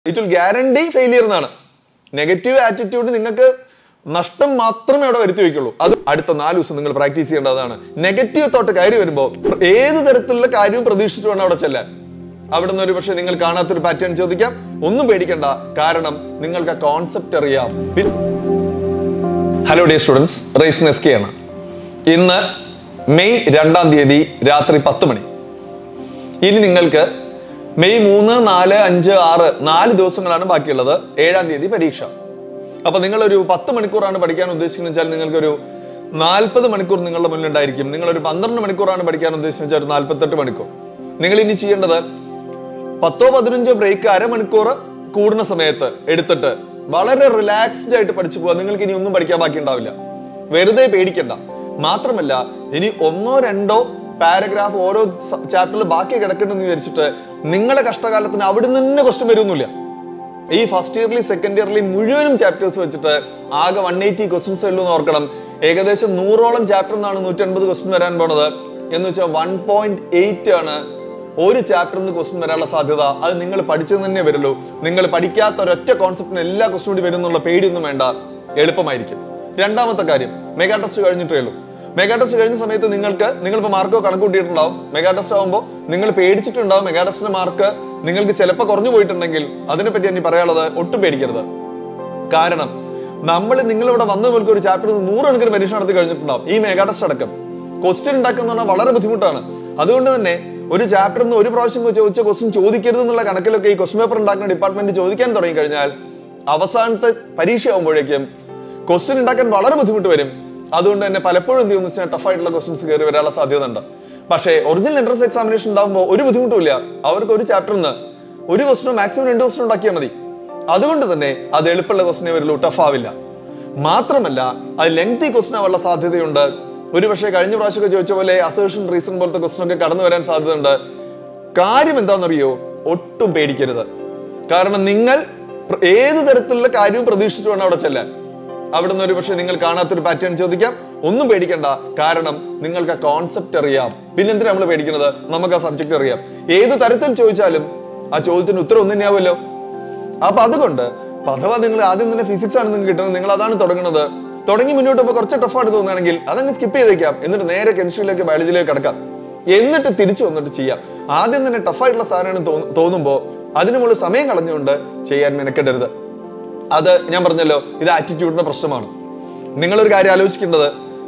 it will guarantee failure എന്നാണ് negative attitude നിങ്ങൾക്ക് നഷ്ടം മാത്രമേ അവിടെ വരുത്തി വയ്ക്കുള്ളൂ അത് അടുത്ത നാല് ദിവസം നിങ്ങൾ പ്രാക്ടീസ് ചെയ്യേണ്ടതാണ് നെഗറ്റീവ് തോട്ട് കയറി വരുമ്പോൾ ഏത് തരത്തിലുള്ള കാര്യവും പ്രതീക്ഷിച്ചു വേണം അവിടെ ചെല്ലാൻ അവിടെ നിന്ന് ഒരു പക്ഷേ നിങ്ങൾ കാണാത്തൊരു പാറ്റേൺ ചോദിക്കാം ഒന്നും പേടിക്കണ്ട കാരണം നിങ്ങൾക്ക് ആ കോൺസെപ്റ്റ് അറിയാം പിന്നെ ഹലോ ഡേ സ്റ്റുഡൻസ് റേസ് നെസ്കെ ആണ് ഇന്ന് മെയ് രണ്ടാം തീയതി രാത്രി പത്ത് മണി ഇനി നിങ്ങൾക്ക് മെയ് മൂന്ന് നാല് അഞ്ച് ആറ് നാല് ദിവസങ്ങളാണ് ബാക്കിയുള്ളത് ഏഴാം തീയതി പരീക്ഷ അപ്പൊ നിങ്ങളൊരു പത്ത് മണിക്കൂറാണ് പഠിക്കാൻ ഉദ്ദേശിക്കുന്നത് വെച്ചാൽ നിങ്ങൾക്കൊരു നാൽപ്പത് മണിക്കൂർ നിങ്ങളുടെ മുന്നിലുണ്ടായിരിക്കും നിങ്ങളൊരു പന്ത്രണ്ട് മണിക്കൂറാണ് പഠിക്കാൻ ഉദ്ദേശിക്കുന്നത് വെച്ചാൽ ഒരു നാൽപ്പത്തെട്ട് മണിക്കൂർ നിങ്ങൾ ഇനി ചെയ്യേണ്ടത് പത്തോ പതിനഞ്ചോ ബ്രേക്ക് അരമണിക്കൂർ കൂടുന്ന സമയത്ത് എടുത്തിട്ട് വളരെ റിലാക്സ്ഡ് ആയിട്ട് പഠിച്ചു പോവാ നിങ്ങൾക്ക് ഇനി ഒന്നും പഠിക്കാൻ ബാക്കി ഉണ്ടാവില്ല വെറുതെ പേടിക്കണ്ട മാത്രമല്ല ഇനി ഒന്നോ രണ്ടോ പാരഗ്രാഫ് ഓരോ ചാപ്റ്ററിൽ ബാക്കി കിടക്കണമെന്ന് വിചാരിച്ചിട്ട് നിങ്ങളുടെ കഷ്ടകാലത്തിന് അവിടെ നിന്ന് തന്നെ ക്വസ്റ്റ്യൻ വരുമൊന്നുമില്ല ഈ ഫസ്റ്റ് ഇയർലി സെക്കൻഡ് ഇയർലി മുഴുവനും ചാപ്റ്റേഴ്സ് വെച്ചിട്ട് ആകെ വൺ എയ്റ്റി ക്വസ്റ്റ്യൻസ് ഉള്ളൂ എന്ന് ഓർക്കണം ഏകദേശം നൂറോളം ചാപ്റ്റർ നിന്നാണ് നൂറ്റൻപത് ക്വസ്റ്റ്യൻ വരാൻ പോണത് എന്ന് വെച്ചാൽ വൺ പോയിന്റ് എയ്റ്റ് ആണ് ഒരു ചാപ്റ്ററിൽ നിന്ന് ക്വസ്റ്റ്യൻ വരാനുള്ള സാധ്യത അത് നിങ്ങൾ പഠിച്ചത് തന്നെ വരുള്ളൂ നിങ്ങൾ പഠിക്കാത്ത ഒരൊറ്റ കോൺസെപ്റ്റിന് എല്ലാ ക്വസ്റ്റ്യൻ കൂടി വരും എന്നുള്ള പേടിയൊന്നും വേണ്ട എളുപ്പമായിരിക്കും രണ്ടാമത്തെ കാര്യം മെഗാ ടെസ്റ്റ് കഴിഞ്ഞിട്ടേ ഉള്ളൂ മെഗാ ടെസ്റ്റ് കഴിഞ്ഞ സമയത്ത് നിങ്ങൾക്ക് നിങ്ങളിപ്പോൾ മാർക്കോ കണക്ക് കൂട്ടിയിട്ടുണ്ടാവും മെഗാ ടെസ്റ്റ് ആകുമ്പോൾ നിങ്ങൾ പേടിച്ചിട്ടുണ്ടാവും മെഗാ ടെസ്റ്റിന്റെ മാർക്ക് നിങ്ങൾക്ക് ചിലപ്പോൾ കുറഞ്ഞു പോയിട്ടുണ്ടെങ്കിൽ അതിനെപ്പറ്റി എനിക്ക് പറയാനുള്ളത് ഒട്ടും പേടിക്കരുത് കാരണം നമ്മൾ നിങ്ങളിവിടെ വന്ന പോലും ഒരു ചാപ്റ്റർ നൂറുകണക്കിന് പരീക്ഷ നടത്തി കഴിഞ്ഞിട്ടുണ്ടാവും ഈ മെഗാ ടെസ്റ്റ് അടക്കം ക്വസ്റ്റ്യൻ ഉണ്ടാക്കുന്ന പറഞ്ഞാൽ വളരെ ബുദ്ധിമുട്ടാണ് അതുകൊണ്ട് തന്നെ ഒരു ചാപ്റ്ററിൽ നിന്ന് ഒരു പ്രാവശ്യം ചോദിച്ച ക്വസ്റ്റ്യൻ ചോദിക്കരുത് എന്നുള്ള കണക്കിലൊക്കെ ഈ ക്വസ്റ്റ്യൻ പേപ്പർ ഉണ്ടാക്കുന്ന ഡിപ്പാർട്ട്മെന്റ് ചോദിക്കാൻ തുടങ്ങി കഴിഞ്ഞാൽ അവസാനത്തെ പരീക്ഷ ആകുമ്പോഴേക്കും ക്വസ്റ്റ്യൻ ഉണ്ടാക്കാൻ വളരെ ബുദ്ധിമുട്ട് വരും അതുകൊണ്ട് തന്നെ പലപ്പോഴും എന്ത് ചെയ്യുന്നു വെച്ചാൽ ടഫ് ആയിട്ടുള്ള ക്വസ്റ്റ്യൻസ് കയറി വരാനുള്ള സാധ്യത ഉണ്ട് പക്ഷേ ഒറിജിനൽ എൻട്രൻസ് എക്സാമിനേഷൻ ഉണ്ടാകുമ്പോൾ ഒരു ബുദ്ധിമുട്ടുമില്ല അവർക്ക് ഒരു ചാപ്റ്ററിൽ നിന്ന് ഒരു ക്വസ്റ്റ്യനോ മാക്സിമം രണ്ട് ക്വസ്റ്റ്യൻ ഉണ്ടാക്കിയാൽ മതി അതുകൊണ്ട് തന്നെ അത് എളുപ്പമുള്ള ക്വസ്റ്റിനെ വരുള്ളൂ ടഫ് ആവില്ല മാത്രമല്ല അത് ലെങ്തി ക്വസ്റ്റൻ ആവാനുള്ള സാധ്യതയുണ്ട് ഒരു പക്ഷേ കഴിഞ്ഞ പ്രാവശ്യമൊക്കെ ചോദിച്ച പോലെ അസേഷൻ റീസൺ പോലത്തെ ക്വസ്റ്റൻ ഒക്കെ കടന്നു വരാൻ സാധ്യതയുണ്ട് കാര്യം എന്താണെന്നറിയോ ഒട്ടും പേടിക്കരുത് കാരണം നിങ്ങൾ പ്ര- ഏത് തരത്തിലുള്ള കാര്യവും പ്രതീക്ഷിച്ചു വേണം അവിടെ ചെല്ലാൻ അവിടെ നിന്ന് ഒരു പക്ഷേ നിങ്ങൾ കാണാത്തൊരു പാറ്റേൺ ചോദിക്കാം ഒന്നും പേടിക്കണ്ട കാരണം നിങ്ങൾക്ക് ആ കോൺസെപ്റ്റ് അറിയാം പിന്നെ എന്തിനാ നമ്മൾ പേടിക്കുന്നത് നമുക്ക് ആ സബ്ജക്ട് അറിയാം ഏത് തരത്തിൽ ചോദിച്ചാലും ആ ചോദ്യത്തിന് ഉത്തരം ഒന്നും തന്നെയാവുമല്ലോ അപ്പൊ അതുകൊണ്ട് അപ്പൊ അഥവാ നിങ്ങൾ ആദ്യം തന്നെ ഫിസിക്സ് ആണ് നിങ്ങൾക്ക് കിട്ടുന്നത് നിങ്ങൾ അതാണ് തുടങ്ങുന്നത് തുടങ്ങി മുന്നോട്ട് പോകുമ്പോൾ കുറച്ച് ടഫായിട്ട് തോന്നുകയാണെങ്കിൽ അതങ്ങ് സ്കിപ്പ് ചെയ്തേക്കാം എന്നിട്ട് നേരെ കെമിസ്ട്രിയിലേക്ക് ബയോളജിയിലേക്ക് കിടക്കാം എന്നിട്ട് തിരിച്ചു വന്നിട്ട് ചെയ്യാം ആദ്യം തന്നെ ടഫായിട്ടുള്ള സാധനമാണ് തോന്നുമ്പോൾ അതിന് മുകളിൽ സമയം കളഞ്ഞുകൊണ്ട് ചെയ്യാൻ മെനക്കെടരുത് അത് ഞാൻ പറഞ്ഞല്ലോ ഇത് ആറ്റിറ്റ്യൂഡിന്റെ പ്രശ്നമാണ് നിങ്ങളൊരു കാര്യം ആലോചിക്കേണ്ടത്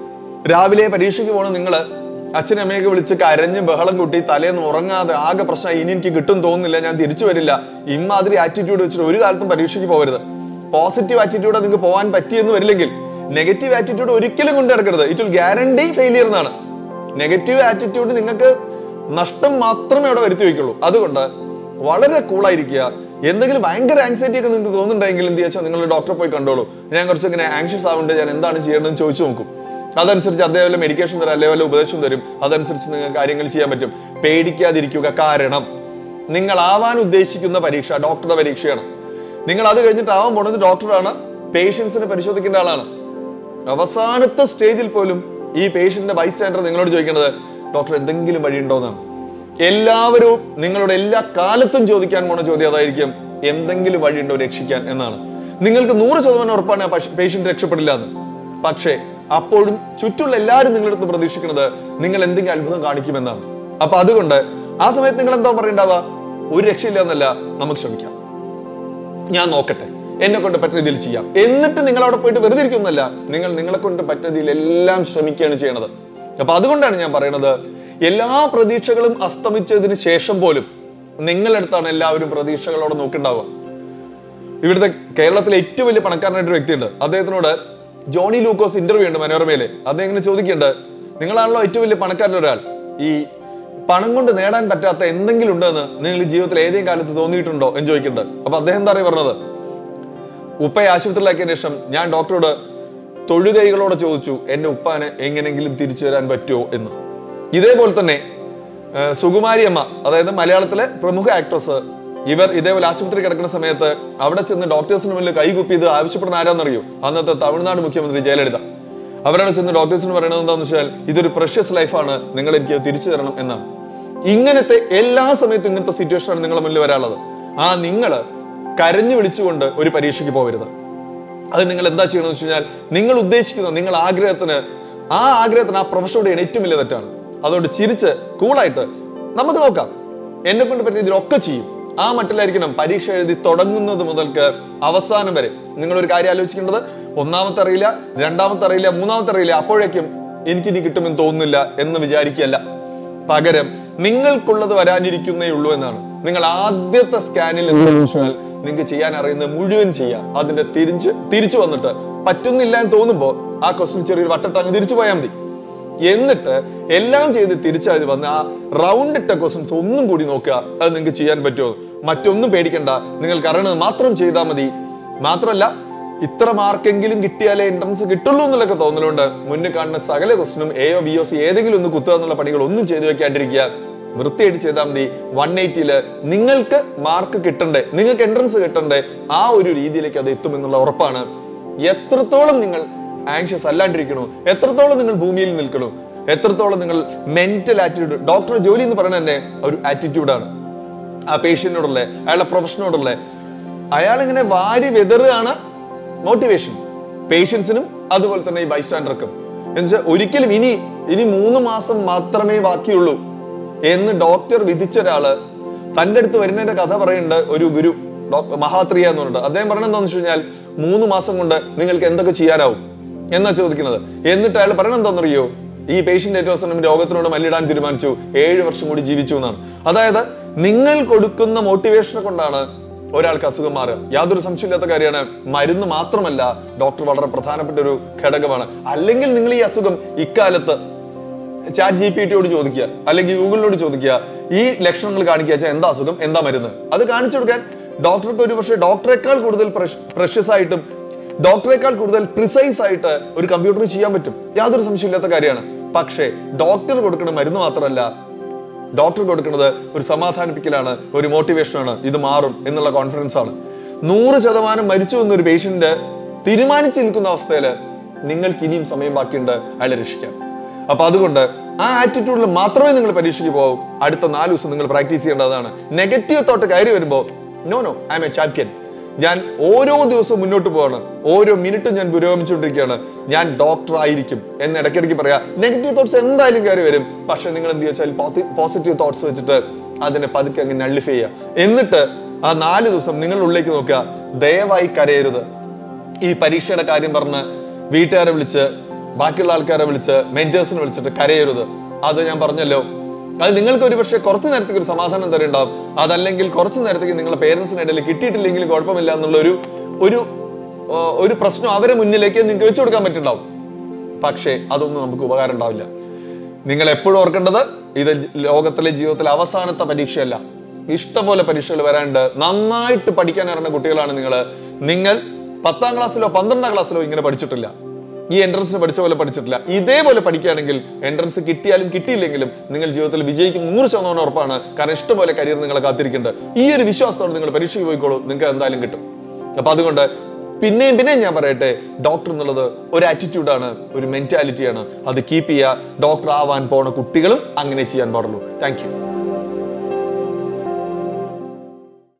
രാവിലെ പരീക്ഷയ്ക്ക് പോകണം നിങ്ങൾ അച്ഛനും അമ്മയൊക്കെ വിളിച്ച് കരഞ്ഞ് ബഹളം കൂട്ടി തലേന്ന് ഉറങ്ങാതെ ആകെ പ്രശ്നമായി ഇനി എനിക്ക് കിട്ടും തോന്നുന്നില്ല ഞാൻ തിരിച്ചു വരില്ല ഇമാതിരി ആറ്റിറ്റ്യൂഡ് വെച്ചിട്ട് ഒരു കാലത്തും പരീക്ഷയ്ക്ക് പോകരുത് പോസിറ്റീവ് ആറ്റിറ്റ്യൂഡ് നിങ്ങൾക്ക് പോകാൻ പറ്റിയെന്ന് വരില്ലെങ്കിൽ നെഗറ്റീവ് ആറ്റിറ്റ്യൂഡ് ഒരിക്കലും കൊണ്ടു നടക്കരുത് ഇറ്റ് വിൽ ഗ്യാരണ്ടി ഫെയിലിയർ എന്നാണ് നെഗറ്റീവ് ആറ്റിറ്റ്യൂഡ് നിങ്ങൾക്ക് നഷ്ടം മാത്രമേ അവിടെ വരുത്തി വയ്ക്കുള്ളൂ അതുകൊണ്ട് വളരെ കൂളായിരിക്കുക എന്തെങ്കിലും ഭയങ്കര ആങ്സൈറ്റി ഒക്കെ നിങ്ങൾക്ക് തോന്നുന്നുണ്ടെങ്കിൽ എന്ത് വെച്ചാൽ നിങ്ങൾ ഡോക്ടറെ പോയി കണ്ടോളൂ ഞാൻ കുറച്ച് ഇങ്ങനെ ആങ്ഷ്യസ് ആവുന്നുണ്ട് ഞാൻ എന്താണ് ചെയ്യേണ്ടതെന്ന് ചോദിച്ചു നോക്കും അതനുസരിച്ച് അദ്ദേഹം മെഡിക്കേഷൻ തരും അല്ലെങ്കിൽ വല്ല ഉപദേശം തരും അതനുസരിച്ച് നിങ്ങൾക്ക് കാര്യങ്ങൾ ചെയ്യാൻ പറ്റും പേടിക്കാതിരിക്കുക കാരണം നിങ്ങൾ ആവാൻ ഉദ്ദേശിക്കുന്ന പരീക്ഷ ഡോക്ടറുടെ പരീക്ഷയാണ് നിങ്ങൾ അത് കഴിഞ്ഞിട്ട് ആവാൻ പോണത് ഡോക്ടറാണ് പേഷ്യൻസിനെ പരിശോധിക്കേണ്ട ആളാണ് അവസാനത്തെ സ്റ്റേജിൽ പോലും ഈ പേഷ്യന്റിന്റെ ബൈസ്റ്റാൻഡർ നിങ്ങളോട് ചോദിക്കേണ്ടത് ഡോക്ടർ എന്തെങ്കിലും വഴിയുണ്ടോ എന്നാണ് എല്ലാവരും നിങ്ങളുടെ എല്ലാ കാലത്തും ചോദിക്കാൻ പോണ ചോദ്യം അതായിരിക്കും എന്തെങ്കിലും വഴിയുണ്ടോ രക്ഷിക്കാൻ എന്നാണ് നിങ്ങൾക്ക് നൂറ് ശതമാനം ഉറപ്പാണ് ആ പേഷ്യന്റ് രക്ഷപ്പെടില്ല എന്ന് പക്ഷേ അപ്പോഴും ചുറ്റുള്ള എല്ലാവരും നിങ്ങളുടെ അടുത്ത് പ്രതീക്ഷിക്കുന്നത് നിങ്ങൾ എന്തെങ്കിലും അത്ഭുതം കാണിക്കുമെന്നാണ് അപ്പൊ അതുകൊണ്ട് ആ സമയത്ത് നിങ്ങൾ എന്താ പറയണ്ടാവുക ഒരു രക്ഷയില്ല എന്നല്ല നമുക്ക് ശ്രമിക്കാം ഞാൻ നോക്കട്ടെ എന്നെ കൊണ്ട് പറ്റുന്ന രീതിയിൽ ചെയ്യാം എന്നിട്ട് നിങ്ങൾ അവിടെ പോയിട്ട് വെറുതെ ഇരിക്കുന്നല്ല നിങ്ങൾ നിങ്ങളെ കൊണ്ട് പറ്റുന്ന രീതിയിൽ എല്ലാം ശ്രമിക്കുകയാണ് ചെയ്യണത് അപ്പൊ അതുകൊണ്ടാണ് ഞാൻ പറയുന്നത് എല്ലാ പ്രതീക്ഷകളും അസ്തമിച്ചതിന് ശേഷം പോലും നിങ്ങളടുത്താണ് എല്ലാവരും പ്രതീക്ഷകളോടെ നോക്കിണ്ടാവുക ഇവിടുത്തെ കേരളത്തിലെ ഏറ്റവും വലിയ പണക്കാരനായിട്ടൊരു വ്യക്തിയുണ്ട് അദ്ദേഹത്തിനോട് ജോണി ലൂക്കോസ് ഇന്റർവ്യൂ ഉണ്ട് മനോരമയിലെ അദ്ദേഹം ഇങ്ങനെ ചോദിക്കുന്നുണ്ട് നിങ്ങളാണല്ലോ ഏറ്റവും വലിയ പണക്കാരൻ ഒരാൾ ഈ പണം കൊണ്ട് നേടാൻ പറ്റാത്ത എന്തെങ്കിലും ഉണ്ടെന്ന് നിങ്ങൾ ഈ ജീവിതത്തിൽ ഏതെങ്കിലും കാലത്ത് തോന്നിയിട്ടുണ്ടോ എന്ന് ചോദിക്കുന്നുണ്ട് അപ്പൊ അദ്ദേഹം എന്താ പറയുക പറഞ്ഞത് ഉപ്പയെ ആശുപത്രിയിലാക്കിയതിനു ശേഷം ഞാൻ ഡോക്ടറോട് തൊഴുകൈകളോടെ ചോദിച്ചു എന്റെ ഉപ്പാനെ എങ്ങനെങ്കിലും തിരിച്ചു തരാൻ പറ്റുമോ എന്ന് ഇതേപോലെ തന്നെ ആ, സുകുമാരി അമ്മ അതായത് മലയാളത്തിലെ പ്രമുഖ ആക്ട്രസ് ഇവർ ഇതേപോലെ ആശുപത്രി കിടക്കുന്ന സമയത്ത് അവിടെ ചെന്ന് ഡോക്ടേഴ്സിന് മുന്നിൽ കൈകുപ്പി ഇത് ആവശ്യപ്പെടുന്ന ആരാന്നറിയോ അന്നത്തെ തമിഴ്നാട് മുഖ്യമന്ത്രി ജയലളിത അവരവിടെ ചെന്ന് ഡോക്ടേഴ്സിന് പറയുന്നത് എന്താണെന്ന് വെച്ചാൽ ഇതൊരു പ്രഷ്യസ് ലൈഫാണ് നിങ്ങൾ എനിക്ക് തിരിച്ചു തരണം എന്നാണ് ഇങ്ങനത്തെ എല്ലാ സമയത്തും ഇങ്ങനത്തെ സിറ്റുവേഷനാണ് നിങ്ങളുടെ മുന്നിൽ വരാനുള്ളത് ആ നിങ്ങൾ കരഞ്ഞു വിളിച്ചുകൊണ്ട് ഒരു പരീക്ഷയ്ക്ക് പോകരുത് അത് നിങ്ങൾ എന്താ ചെയ്യണമെന്ന് വെച്ച് കഴിഞ്ഞാൽ നിങ്ങൾ ഉദ്ദേശിക്കുന്ന നിങ്ങൾ ആഗ്രഹത്തിന് ആ ആഗ്രഹത്തിന് ആ പ്രൊഫഷനോട് ചെയ്യണ ഏറ്റവും വലിയ തെറ്റാണ് അതുകൊണ്ട് ചിരിച്ച് കൂളായിട്ട് നമുക്ക് നോക്കാം എന്നെ കൊണ്ട് പറ്റിയ ഇതിലൊക്കെ ചെയ്യും ആ മട്ടിലായിരിക്കണം പരീക്ഷ എഴുതി തുടങ്ങുന്നത് മുതൽക്ക് അവസാനം വരെ നിങ്ങൾ ഒരു കാര്യം ആലോചിക്കേണ്ടത് ഒന്നാമത്തെ അറിയില്ല രണ്ടാമത്തെ അറിയില്ല മൂന്നാമത്തെ അറിയില്ല അപ്പോഴേക്കും എനിക്കിനി കിട്ടുമെന്ന് തോന്നുന്നില്ല എന്ന് വിചാരിക്കുകയല്ല പകരം നിങ്ങൾക്കുള്ളത് വരാനിരിക്കുന്നേ ഉള്ളൂ എന്നാണ് നിങ്ങൾ ആദ്യത്തെ സ്കാനിൽ നിങ്ങൾക്ക് ചെയ്യാൻ അറിയുന്നത് മുഴുവൻ ചെയ്യാം അതിന്റെ തിരിച്ച് തിരിച്ചു വന്നിട്ട് പറ്റുന്നില്ല എന്ന് തോന്നുമ്പോൾ ആ ക്വസ്റ്റ്യൻ ചെറിയൊരു വട്ടട്ട് അങ്ങ് തിരിച്ചു പോയാൽ മതി എന്നിട്ട് എല്ലാം ചെയ്ത് തിരിച്ചത് വന്ന് ആ റൗണ്ട് ഇട്ട ക്വസ്റ്റ്യൻസ് ഒന്നും കൂടി നോക്കുക അത് നിങ്ങൾക്ക് ചെയ്യാൻ പറ്റുമോ മറ്റൊന്നും പേടിക്കണ്ട നിങ്ങൾക്ക് അറിയണത് മാത്രം ചെയ്താൽ മതി മാത്രമല്ല ഇത്ര മാർക്കെങ്കിലും കിട്ടിയാലേ എൻട്രൻസ് കിട്ടുള്ളൂ എന്നുള്ളൊക്കെ തോന്നലുണ്ട് മുന്നിൽ കാണുന്ന സകല ക്വസ്റ്റിനും എയോ ബി ഒ സി ഏതെങ്കിലും ഒന്ന് കുത്തുക എന്നുള്ള പണികൾ ഒന്നും ചെയ്തു വെക്കാണ്ടിരിക്കുക വൃത്തിയായിട്ട് ചെയ്താൽ മതി വൺ എയ്റ്റിയില് നിങ്ങൾക്ക് മാർക്ക് കിട്ടണ്ടേ നിങ്ങൾക്ക് എൻട്രൻസ് കിട്ടണ്ടേ ആ ഒരു രീതിയിലേക്ക് അത് എത്തുമെന്നുള്ള ഉറപ്പാണ് എത്രത്തോളം നിങ്ങൾ ആങ്ഷ്യസ് അല്ലാണ്ടിരിക്കണോ എത്രത്തോളം നിങ്ങൾ ഭൂമിയിൽ നിൽക്കണോ എത്രത്തോളം നിങ്ങൾ മെന്റൽ ആറ്റിറ്റ്യൂഡ് ഡോക്ടർ ജോലി എന്ന് പറയുന്നത് തന്നെ ഒരു ആറ്റിറ്റ്യൂഡാണ് ആ പേഷ്യന്റിനോടുള്ള അയാളുടെ പ്രൊഫഷനോടുള്ള അയാൾ ഇങ്ങനെ വാരി വെതറുകയാണ് മോട്ടിവേഷൻ പേഷ്യൻസിനും അതുപോലെ തന്നെ ഈ ബൈസ്റ്റാൻഡർക്കും എന്നുവെച്ചാൽ ഒരിക്കലും ഇനി ഇനി മൂന്ന് മാസം മാത്രമേ ബാക്കിയുള്ളൂ എന്ന് ഡോക്ടർ വിധിച്ച ഒരാള് തന്റെ അടുത്ത് വരുന്നതിന്റെ കഥ പറയുന്നുണ്ട് ഒരു ഗുരു ഡോക്ടർ മഹാത്രിയ എന്ന് പറഞ്ഞിട്ട് അദ്ദേഹം പറയുന്നത് എന്താണെന്ന് വെച്ച് കഴിഞ്ഞാൽ മൂന്ന് മാസം കൊണ്ട് നിങ്ങൾക്ക് എന്തൊക്കെ ചെയ്യാനാവും എന്നാ ചോദിക്കുന്നത് എന്നിട്ട് അയാൾ പറയണത് എന്താണെന്നറിയോ ഈ പേഷ്യന്റ് ഏറ്റവും അവസാനം രോഗത്തിനോട് മല്ലിടാൻ തീരുമാനിച്ചു ഏഴ് വർഷം കൂടി ജീവിച്ചു എന്നാണ് അതായത് നിങ്ങൾ കൊടുക്കുന്ന മോട്ടിവേഷനെ കൊണ്ടാണ് ഒരാൾക്ക് അസുഖം മാറുക യാതൊരു സംശയമില്ലാത്ത കാര്യമാണ് മരുന്ന് മാത്രമല്ല ഡോക്ടർ വളരെ പ്രധാനപ്പെട്ട ഒരു ഘടകമാണ് അല്ലെങ്കിൽ നിങ്ങൾ ഈ അസുഖം ഇക്കാലത്ത് ചാറ്റ് ജി പി ടിയോട് ചോദിക്കുക അല്ലെങ്കിൽ ഗൂഗിളിനോട് ചോദിക്കുക ഈ ലക്ഷണങ്ങൾ കാണിക്കുക വെച്ചാൽ എന്താ അസുഖം എന്താ മരുന്ന് അത് കാണിച്ചു കൊടുക്കാൻ ഡോക്ടർക്ക് ഒരു പക്ഷേ ഡോക്ടറെക്കാൾ കൂടുതൽ പ്രഷ്യസ് ആയിട്ടും ഡോക്ടറെക്കാൾ കൂടുതൽ പ്രിസൈസ് ആയിട്ട് ഒരു കമ്പ്യൂട്ടർ ചെയ്യാൻ പറ്റും യാതൊരു സംശയമില്ലാത്ത കാര്യമാണ് പക്ഷേ ഡോക്ടർ കൊടുക്കുന്ന മരുന്ന് മാത്രമല്ല ഡോക്ടർ കൊടുക്കുന്നത് ഒരു സമാധാനിപ്പിക്കലാണ് ഒരു മോട്ടിവേഷനാണ് ഇത് മാറും എന്നുള്ള കോൺഫിഡൻസ് ആണ് നൂറ് ശതമാനം മരിച്ചു എന്നൊരു പേഷ്യന്റ് തീരുമാനിച്ചു നിൽക്കുന്ന അവസ്ഥയിൽ നിങ്ങൾക്ക് ഇനിയും സമയം ബാക്കിയുണ്ട് അയാളെ രക്ഷിക്കാൻ അപ്പൊ അതുകൊണ്ട് ആ ആറ്റിറ്റ്യൂഡിൽ മാത്രമേ നിങ്ങൾ പരീക്ഷയ്ക്ക് പോകൂ അടുത്ത നാല് ദിവസം നിങ്ങൾ പ്രാക്ടീസ് ചെയ്യേണ്ടതാണ് നെഗറ്റീവ് തോട്ട് കയറി വരുമ്പോൾ no no I'm a champion ഞാൻ ഓരോ ദിവസവും മുന്നോട്ട് പോവാണ് ഓരോ മിനിറ്റും ഞാൻ പുരോഗമിച്ചുകൊണ്ടിരിക്കുകയാണ് ഞാൻ ഡോക്ടർ ആയിരിക്കും എന്ന് ഇടയ്ക്കിടയ്ക്ക് പറയാ നെഗറ്റീവ് തോട്ട്സ് എന്തായാലും കയറി വരും പക്ഷെ നിങ്ങൾ എന്ത് വെച്ചാൽ പോസിറ്റീവ് തോട്ട്സ് വെച്ചിട്ട് അതിനെ പതുക്കെ അങ്ങ് നള്ളിഫൈ ചെയ്യുക എന്നിട്ട് ആ നാല് ദിവസം നിങ്ങളുടെ ഉള്ളിലേക്ക് നോക്കുക ദയവായി കരയരുത് ഈ പരീക്ഷയുടെ കാര്യം പറഞ്ഞ് വീട്ടുകാരെ വിളിച്ച് ബാക്കിയുള്ള ആൾക്കാരെ വിളിച്ച് മെന്റേഴ്സിനെ വിളിച്ചിട്ട് കരയരുത് അത് ഞാൻ പറഞ്ഞല്ലോ അത് നിങ്ങൾക്ക് ഒരു പക്ഷേ കുറച്ച് നേരത്തേക്ക് ഒരു സമാധാനം തരെ ഉണ്ടാവും അതല്ലെങ്കിൽ കുറച്ച് നേരത്തേക്ക് നിങ്ങളുടെ പേരൻസിനിടയിൽ കിട്ടിയിട്ടില്ലെങ്കിലും കുഴപ്പമില്ല എന്നുള്ള ഒരു ഒരു ആ, ഒരു പ്രശ്നം അവരെ മുന്നിലേക്ക് നിങ്ങൾക്ക് വെച്ചു കൊടുക്കാൻ പറ്റുണ്ടാവും പക്ഷേ അതൊന്നും നമുക്ക് ഉപകാരം ഉണ്ടാവില്ല നിങ്ങൾ എപ്പോഴും ഓർക്കേണ്ടത് ഇത് ലോകത്തിലെ ജീവിതത്തിലെ അവസാനത്തെ പരീക്ഷയല്ല ഇഷ്ടംപോലെ പരീക്ഷകൾ വരാണ്ട് നന്നായിട്ട് പഠിക്കാൻ ഇറങ്ങുന്ന കുട്ടികളാണ് നിങ്ങൾ നിങ്ങൾ പത്താം ക്ലാസ്സിലോ പന്ത്രണ്ടാം ക്ലാസ്സിലോ ഇങ്ങനെ പഠിച്ചിട്ടില്ല ഈ എൻട്രൻസിന് പഠിച്ച പോലെ പഠിച്ചിട്ടില്ല ഇതേപോലെ പഠിക്കുകയാണെങ്കിൽ എൻട്രൻസ് കിട്ടിയാലും കിട്ടിയില്ലെങ്കിലും നിങ്ങൾ ജീവിതത്തിൽ വിജയിക്കും നൂറ് ശതമാനം ഉറപ്പാണ് കാരണം ഇഷ്ടംപോലെ കരിയർ നിങ്ങളെ കാത്തിരിക്കുന്നുണ്ട് ഈ ഒരു വിശ്വാസത്തോടെ നിങ്ങൾ പരീക്ഷയ്ക്ക് പോയിക്കോളൂ നിങ്ങൾക്ക് എന്തായാലും കിട്ടും അപ്പൊ അതുകൊണ്ട് പിന്നെയും പിന്നെയും ഞാൻ പറയട്ടെ ഡോക്ടർ എന്നുള്ളത് ഒരു ആറ്റിറ്റ്യൂഡാണ് ഒരു മെന്റാലിറ്റിയാണ് അത് കീപ്പ് ചെയ്യുക ഡോക്ടർ ആവാൻ പോണ കുട്ടികളും അങ്ങനെ ചെയ്യാൻ പാടുള്ളൂ താങ്ക് യു